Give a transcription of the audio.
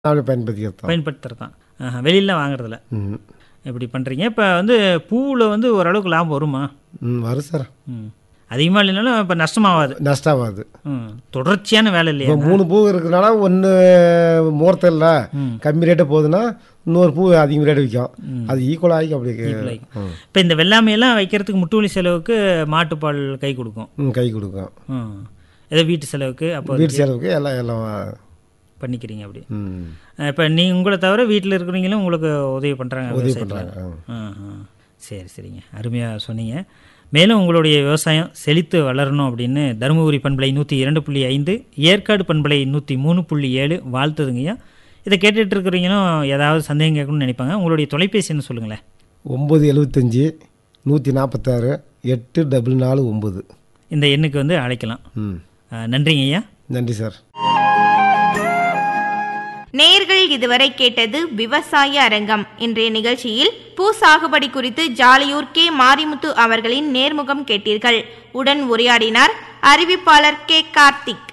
அப்படி பயன்படுத்திக்கிறது தான் பயன்படுத்துறது தான் ஆஹா, வெளியில வாங்குறதில்ல ம் இப்படி பண்ணுறீங்க இப்போ வந்து பூவில் வந்து ஓரளவுக்கு லாபம் வருமா ம் வரும் சார் ம் அதிகமாக இல்லைனாலும் இப்போ நஷ்டமாகாது நஷ்டமாகுது ம் தொடர்ச்சியான வேலை இல்லையா இப்போ மூணு பூ இருக்கிறனால ஒன்று முகூர்த்தம் இல்லை ம். கம்மி ரேட்டு போகுதுன்னா இன்னொரு பூ அதிகம் ரேட்டு விற்கும் அது ஈக்குவல் ஆகி அப்படி ம். இப்போ இந்த வெள்ளாமையெல்லாம் வைக்கிறதுக்கு முட்டுவலி செலவுக்கு மாட்டுப்பால் கை கொடுக்கும் ம், கை கொடுக்கும் ம் ஏதோ வீட்டு செலவுக்கு அப்போ வீட்டு செலவுக்கு எல்லாம் எல்லாம் பண்ணிக்கிறீங்க அப்படி ம் இப்போ நீ உங்களை தவிர வீட்டில் இருக்கிறவங்களும் உங்களுக்கு உதவி பண்ணுறாங்க உதவி பண்ணுறாங்க ஆ. சரி சரிங்க அருமையாக சொன்னீங்க மேலும் உங்களுடைய விவசாயம் செழித்து வளரணும் அப்படின்னு தருமபுரி பண்பலை நூற்றி இரண்டு புள்ளி ஐந்து ஏற்காடு பண்பலை நூற்றி மூணு புள்ளி ஏழு வாழ்த்துதுங்கய்யா இதை கேட்டுட்டு இருக்கிறவங்களும் ஏதாவது சந்தேகம் கேட்கணும்னு நினைப்பாங்க உங்களுடைய தொலைபேசி என்ன சொல்லுங்களேன் ஒம்பது எழுபத்தஞ்சி நூற்றி நாற்பத்தாறு எட்டு டபுள் நாலு ஒம்பது இந்த எண்ணுக்கு வந்து அழைக்கலாம் ம் அஹ், நன்றிங்க ஐயா நன்றி சார் நேர்கள் இதுவரை கேட்டது விவசாய அரங்கம் இன்றைய நிகழ்ச்சியில் பூ சாகுபடி குறித்து ஜாலியூர் கே மாரிமுத்து அவர்களின் நேர்முகம் கேட்டீர்கள் உடன் உரையாடினார் அறிவிப்பாளர் கே கார்த்திக்